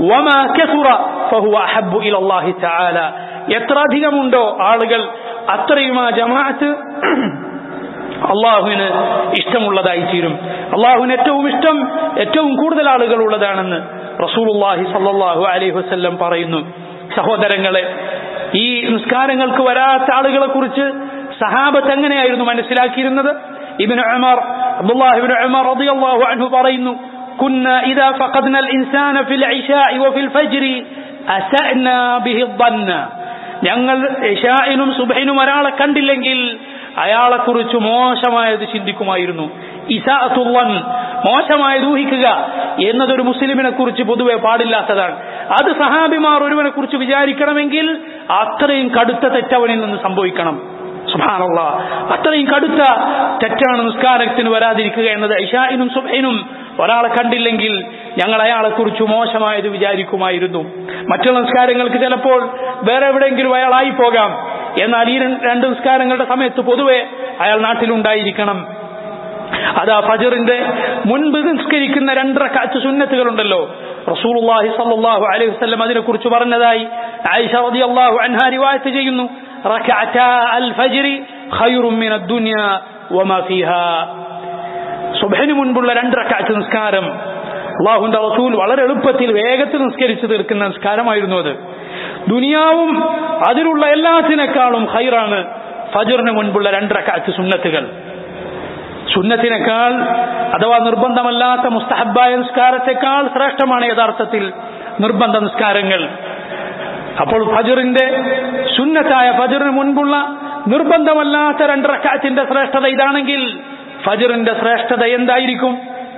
എത്ര അധികമുണ്ടോ ആളുകൾ അത്രയും ആ ജമാഅത്ത് അള്ളാഹുവിന് ഇഷ്ടമുള്ളതായി തീരും അള്ളാഹുവിന് ഏറ്റവും ഇഷ്ടം ഏറ്റവും കൂടുതൽ ആളുകൾ ഉള്ളതാണെന്ന് റസൂലുള്ളാഹി സല്ലല്ലാഹു അലൈഹി വസല്ലം പറയുന്നു സഹോദരങ്ങളെ ഈ നിസ്കാരങ്ങൾക്ക് വരാത്ത ആളുകളെ കുറിച്ച് സഹാബത്ത് എങ്ങനെയായിരുന്നു മനസ്സിലാക്കിയിരുന്നത് ഇബ്നു ഉമർ അബ്ദുല്ലാഹി ഇബ്നു ഉമർ റളിയല്ലാഹു അൻഹു പറയുന്നു كنا إذا فقدنا الإنسان في العشاء وفي الفجر أسأنا به الظن ഞങ്ങൾ ഇഷായിനും സുബൈനും ഒരാളെ കണ്ടില്ലെങ്കിൽ അയാളെക്കുറിച്ച് മോശമായത് ചിന്തിക്കുമായിരുന്നു ഇസാത്തുള്ളൻ മോശമായത് ഊഹിക്കുക എന്നതൊരു മുസ്ലിമിനെ കുറിച്ച് പൊതുവെ പാടില്ലാത്തതാണ് അത് സഹാബിമാർ ഒരുവനെ കുറിച്ച് വിചാരിക്കണമെങ്കിൽ അത്രയും കടുത്ത തെറ്റവനിൽ നിന്ന് സംഭവിക്കണം സുഹാനുള്ള അത്രയും കടുത്ത തെറ്റാണ് നിസ്കാരത്തിന് വരാതിരിക്കുക എന്നത് ഇഷായിനും സുബൈനും ഒരാളെ കണ്ടില്ലെങ്കിൽ ഞങ്ങൾ അയാളെ കുറിച്ച് മോശമായത് വിചാരിക്കുമായിരുന്നു മറ്റുള്ള നിസ്കാരങ്ങൾക്ക് ചിലപ്പോൾ വേറെ എവിടെയെങ്കിലും അയാളായി പോകാം എന്നാൽ ഈ രണ്ട് നിസ്കാരങ്ങളുടെ സമയത്ത് പൊതുവെ അയാൾ നാട്ടിലുണ്ടായിരിക്കണം അതാ ഫജറിന്റെ മുൻപ് നിസ്കരിക്കുന്ന രണ്ടര കാറ്റ് സുന്നത്തുകളുണ്ടല്ലോ റസൂലുള്ളാഹി സ്വല്ലല്ലാഹു അലൈഹി വസല്ലം അതിനെക്കുറിച്ച് പറഞ്ഞതായി ആയിഷ റളിയല്ലാഹു അൻഹ റിവായത്ത് ചെയ്യുന്നു റകഅതാ അൽ ഫജ്രി ഖൈറും മിന ദുനിയ വമാ ഫീഹാ സുബ്ഹിന് മുൻപുള്ള രണ്ട് റക്അത്ത് നിസ്കാരം അള്ളാഹുന്റെ റസൂൽ വളരെ എളുപ്പത്തിൽ വേഗത്തിൽ നിസ്കരിച്ചു തീർക്കുന്ന നിസ്കാരമായിരുന്നു അത് ദുനിയാവും അതിലുള്ള എല്ലാത്തിനേക്കാളും ഹൈറാണ് ഫജറിന് മുൻപുള്ള രണ്ട് റക്അത്ത് സുന്നത്തുകൾ സുന്നത്തിനേക്കാൾ അഥവാ നിർബന്ധമല്ലാത്ത മുസ്തഹബായ നിസ്കാരത്തെക്കാൾ ശ്രേഷ്ഠമാണ് യഥാർത്ഥത്തിൽ നിർബന്ധ നിസ്കാരങ്ങൾ അപ്പോൾ ഫജറിന്റെ സുന്നത്തായ ഫജറിന് മുൻപുള്ള നിർബന്ധമല്ലാത്ത രണ്ട് റക്കാത്തിന്റെ ശ്രേഷ്ഠത ഇതാണെങ്കിൽ ഫജറിന്റെ ശ്രേഷ്ഠത എന്തായിരിക്കും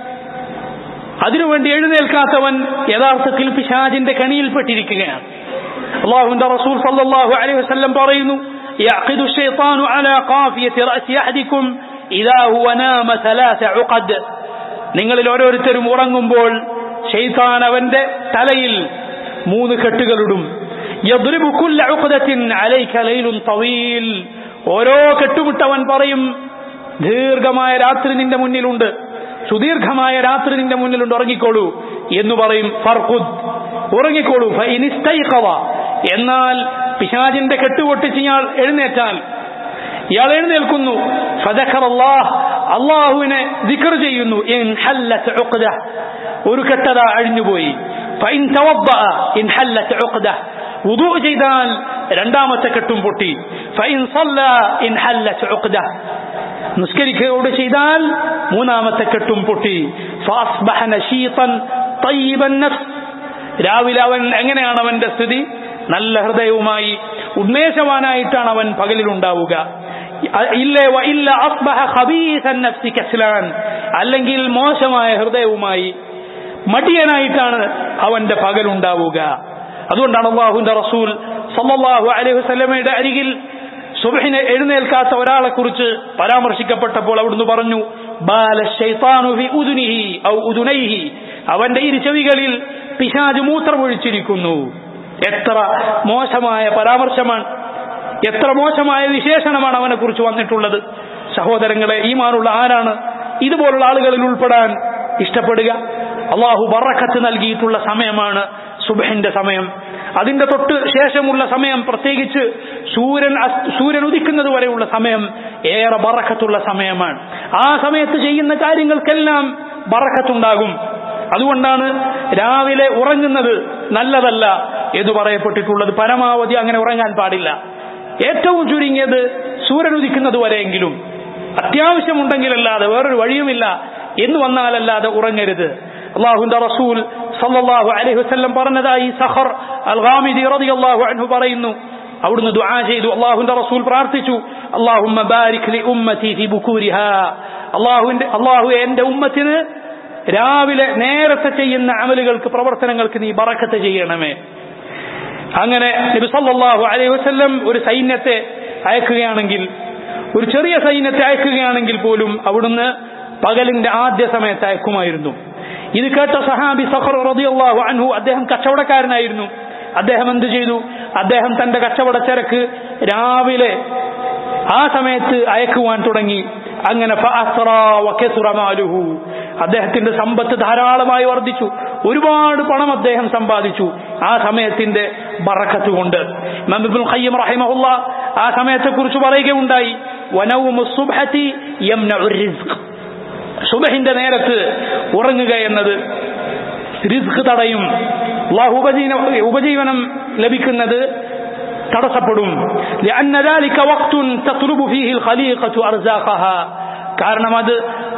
അതിനുവേണ്ടി എഴുന്നേൽക്കാത്തവൻ യഥാർത്ഥത്തിൽ പിശാജിന്റെ കണിയിൽപ്പെട്ടിരിക്കുകയാണ് അള്ളാഹുന്റെ റസൂൽ സല്ലല്ലാഹു അലൈഹി വസല്ലം പറയുന്നു يعقد الشيطان على قافية رأس أحدكم إذا هو نام ثلاث عقد നിങ്ങളിൽ ഓരോരുത്തരും ഉറങ്ങുമ്പോൾ ഷെയ്ത്താൻ അവന്റെ തലയിൽ മൂന്ന് കെട്ടുകളിടും يضرب كل عقدة عليك ليل طويل ഓരോ കെട്ടുമിട്ടവൻ പറയും ദീർഘമായ രാത്രി നിന്റെ മുന്നിലുണ്ട് സുദീർഘമായ രാത്രി നിന്റെ മുന്നിലുണ്ട് ഉറങ്ങിക്കോളൂ എന്ന് പറയും ഫർഖുദ് ഉറങ്ങിക്കോളൂ ഫൈനിസ്തൈഖവ എന്നാൽ പിശാജിന്റെ കെട്ടുപൊട്ടിച്ച് ഇയാൾ എഴുന്നേറ്റാൽ ഇയാൾ എഴുന്നേൽക്കുന്നു ഫദഖർ അല്ലാഹ് അള്ളാഹുവിനെ ദിക്ർ ചെയ്യുന്നു ഇൻ ഹല്ലത്ത് ഉഖ്ദ ഒരു കെട്ടത അഴിഞ്ഞുപോയി ഫൈൻ തവദ്ദഅ ഇൻ ഹല്ലത്ത് ഉഖ്ദ വുദൂ ചെയ്താൽ രണ്ടാമത്തെ കെട്ടും പൊട്ടി ഫൈൻ സല്ല ഇൻ ഹല്ലത്ത് ഉഖ്ദ നിസ്കരിക്കുകയോട് ചെയ്താൽ മൂന്നാമത്തെ കെട്ടും പൊട്ടി ഫാസ്ബഹ നശീതൻ തയ്യിബൻ നഫ്സ് രാവിലെ അവൻ എങ്ങനെയാണ് അവന്റെ സ്ഥിതി നല്ല ഹൃദയവുമായി ഉന്മേഷവാനായിട്ടാണ് അവൻ പകലിലുണ്ടാവുക ഇല്ലേ വ ഇല്ല അസ്ബഹ ഖബീസൻ നഫ്സി കസ്ലാൻ അല്ലെങ്കിൽ മോശമായ ഹൃദയവുമായി മടിയനായിട്ടാണ് അവന്റെ പകലുണ്ടാവുക അതുകൊണ്ടാണ് അള്ളാഹുന്റെ റസൂൽ സല്ലല്ലാഹു അലൈഹി വസല്ലമയുടെ അരികിൽ സുബഹിനെ എഴുന്നേൽക്കാത്ത ഒരാളെ കുറിച്ച് പരാമർശിക്കപ്പെട്ടപ്പോൾ അവിടുന്ന് പറഞ്ഞു ബാല ശൈത്താനു ഫി ഉദുനിഹി ഔ ഉദുനൈഹി അവന്റെ ഇരു ചെവികളിൽ പിശാജ് മൂത്രമൊഴിച്ചിരിക്കുന്നു എത്ര മോശമായ പരാമർശമാണ് എത്ര മോശമായ വിശേഷണമാണ് അവനെ കുറിച്ച് വന്നിട്ടുള്ളത് സഹോദരങ്ങളെ ഈമാനുള്ള ആരാണ് ഇതുപോലുള്ള ആളുകളിൽ ഉൾപ്പെടാൻ ഇഷ്ടപ്പെടുക അള്ളാഹു ബറക്കത്ത് നൽകിയിട്ടുള്ള സമയമാണ് സുബഹിന്റെ സമയം അതിന്റെ തൊട്ട് ശേഷമുള്ള സമയം പ്രത്യേകിച്ച് സൂര്യൻ സൂര്യൻ ഉദിക്കുന്നത് വരെയുള്ള സമയം ഏറെ ബറക്കത്തുള്ള സമയമാണ് ആ സമയത്ത് ചെയ്യുന്ന കാര്യങ്ങൾക്കെല്ലാം ബറക്കത്തുണ്ടാകും അതുകൊണ്ടാണ് രാവിലെ ഉറങ്ങുന്നത് നല്ലതല്ല എന്ന് പറയപ്പെട്ടിട്ടുള്ളത് പരമാവധി അങ്ങനെ ഉറങ്ങാൻ പാടില്ല ഏറ്റവും ചുരുങ്ങിയത് സൂര്യൻ ഉദിക്കുന്നത് വരെയെങ്കിലും അത്യാവശ്യമുണ്ടെങ്കിലല്ലാതെ വേറൊരു വഴിയുമില്ല എന്ന് വന്നാലല്ലാതെ ഉറങ്ങരുത് അള്ളാഹുന്റെ റസൂൽ സല്ലല്ലാഹു അലൈഹി വസല്ലം പറഞ്ഞതായി സഖർ അൽ ഗാമിദി റളിയല്ലാഹു അൻഹു പറയുന്നു അവിടുന്ന് ദുആ ചെയ്തു അള്ളാഹുന്റെ റസൂൽ പ്രാർത്ഥിച്ചു അള്ളാഹുമ്മ ബാരിക് ലി ഉമ്മതി ഫി ബുകൂരിഹാ അള്ളാഹുവിന്റെ അള്ളാഹു എന്റെ ഉമ്മത്തിന് രാവിലെ നേരത്തെ ചെയ്യുന്ന അമലുകൾക്ക് പ്രവർത്തനങ്ങൾക്ക് നീ ബറക്കത്ത് ചെയ്യണമേ അങ്ങനെ നബി സല്ലല്ലാഹു അലൈഹി വസല്ലം ഒരു സൈന്യത്തെ അയക്കുകയാണെങ്കിൽ ഒരു ചെറിയ സൈന്യത്തെ അയക്കുകയാണെങ്കിൽ പോലും അവിടുന്ന് പകലിന്റെ ആദ്യ സമയത്ത് അയക്കുമായിരുന്നു ഇത് കേട്ട സഹാബി സഖർ റളിയല്ലാഹു അൻഹു അദ്ദേഹം കച്ചവടക്കാരനായിരുന്നു അദ്ദേഹം എന്ത് ചെയ്തു അദ്ദേഹം തന്റെ കച്ചവട ചരക്ക് രാവിലെ ആ സമയത്ത് അയക്കുവാൻ തുടങ്ങി അങ്ങനെ അദ്ദേഹത്തിന്റെ സമ്പത്ത് ധാരാളമായി വർദ്ധിച്ചു ഒരുപാട് പണം അദ്ദേഹം സമ്പാദിച്ചു ആ സമയത്തിന്റെ ബറക്കത്ത് കൊണ്ട് മമിബുൽ ഖയ്യം റഹിമഹുല്ല ആ സമയത്തെ കുറിച്ച് പറയുകയുണ്ടായി വനവും സുബഹിന്റെ നേരത്ത് ഉറങ്ങുക എന്നത് റിസ്ക് തടയും അള്ളാഹു ഉപജീവന ഉപജീവനം ലഭിക്കുന്നത് തടസ്സപ്പെടും കാരണം അത്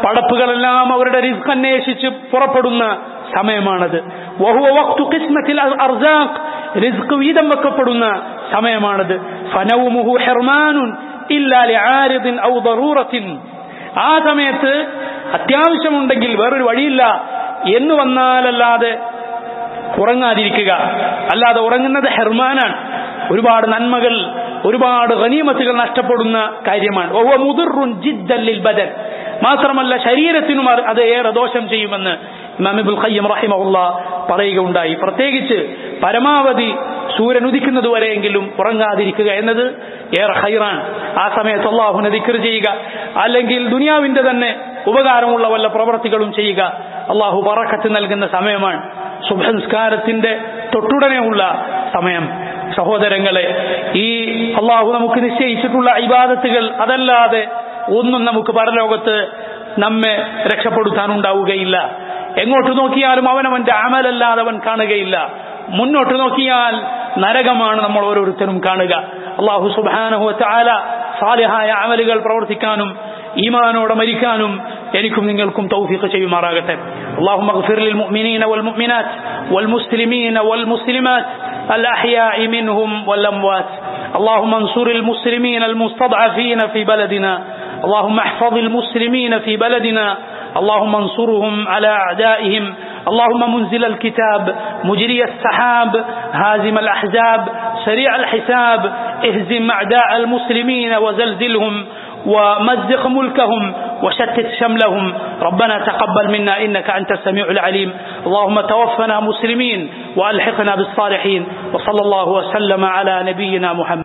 പടപ്പുകളെല്ലാം അവരുടെ റിസ്ക് അന്വേഷിച്ച് പുറപ്പെടുന്ന സമയമാണത് വഹുവ വഖ്തു ഖിസ്മത്തിൽ അർസാഖ് റിസ്ക് വീതം വെക്കപ്പെടുന്ന സമയമാണത് ഫനൗമുഹു ഹിർമാനുൻ ഇല്ലാ ലിആരിദിൻ ഔ ദറൂറത്തിൻ ആ സമയത്ത് അത്യാവശ്യമുണ്ടെങ്കിൽ വേറൊരു വഴിയില്ല എന്ന് വന്നാലല്ലാതെ ഉറങ്ങാതിരിക്കുക അല്ലാതെ ഉറങ്ങുന്നത് ഹെർമാനാണ് ഒരുപാട് നന്മകൾ ഒരുപാട് ഗനീമത്തുകൾ നഷ്ടപ്പെടുന്ന കാര്യമാണ് ഓ മുതിർറുൻ ജിദ്ദല്ലിൽ ബദൻ മാത്രമല്ല ശരീരത്തിനും അത് അത് ഏറെ ദോഷം ചെയ്യുമെന്ന് ഇമാമിബുൽ ഖയ്യം റഹിമഹുല്ല പറയുകയുണ്ടായി പ്രത്യേകിച്ച് പരമാവധി സൂര്യൻ ഉദിക്കുന്നത് വരെയെങ്കിലും ഉറങ്ങാതിരിക്കുക എന്നത് ഏറെ ഹൈറാണ് ആ സമയത്ത് അള്ളാഹുനെ ദിക്കർ ചെയ്യുക അല്ലെങ്കിൽ ദുനിയാവിന്റെ തന്നെ ഉപകാരമുള്ള വല്ല പ്രവർത്തികളും ചെയ്യുക അള്ളാഹു പറക്കത്ത് നൽകുന്ന സമയമാണ് ശുഭസംസ്കാരത്തിന്റെ തൊട്ടുടനെയുള്ള സമയം സഹോദരങ്ങളെ ഈ അള്ളാഹു നമുക്ക് നിശ്ചയിച്ചിട്ടുള്ള ഇബാദത്തുകൾ അതല്ലാതെ ഒന്നും നമുക്ക് പരലോകത്ത് നമ്മെ രക്ഷപ്പെടുത്താനുണ്ടാവുകയില്ല എങ്ങോട്ട് നോക്കിയാലും അവനവന്റെ അമലല്ലാതെ അവൻ കാണുകയില്ല മുന്നോട്ട് നോക്കിയാൽ നരകമാണ് നമ്മൾ ഓരോരുത്തരും കാണുക അള്ളാഹു സുബാനഹു ചാല സാലിഹായ അമലുകൾ പ്രവർത്തിക്കാനും ഈമാനോടെ മരിക്കാനും എനിക്കും നിങ്ങൾക്കും തൗഫീഖ് ചെയ്യുമാറാകട്ടെ اللهم اغفر للمؤمنين والمؤمنات والمسلمين والمسلمات الأحياء منهم والأموات اللهم انصر المسلمين المستضعفين في بلدنا اللهم احفظ المسلمين في بلدنا اللهم انصرهم على أعدائهم اللهم منزل الكتاب مجري السحاب هازم الأحزاب سريع الحساب اهزم أعداء المسلمين وزلزلهم ومزق ملكهم وشتت شملهم ربنا تقبل منا إنك أنت السميع العليم اللهم توفنا مسلمين وألحقنا بالصالحين وصلى الله وسلم على نبينا محمد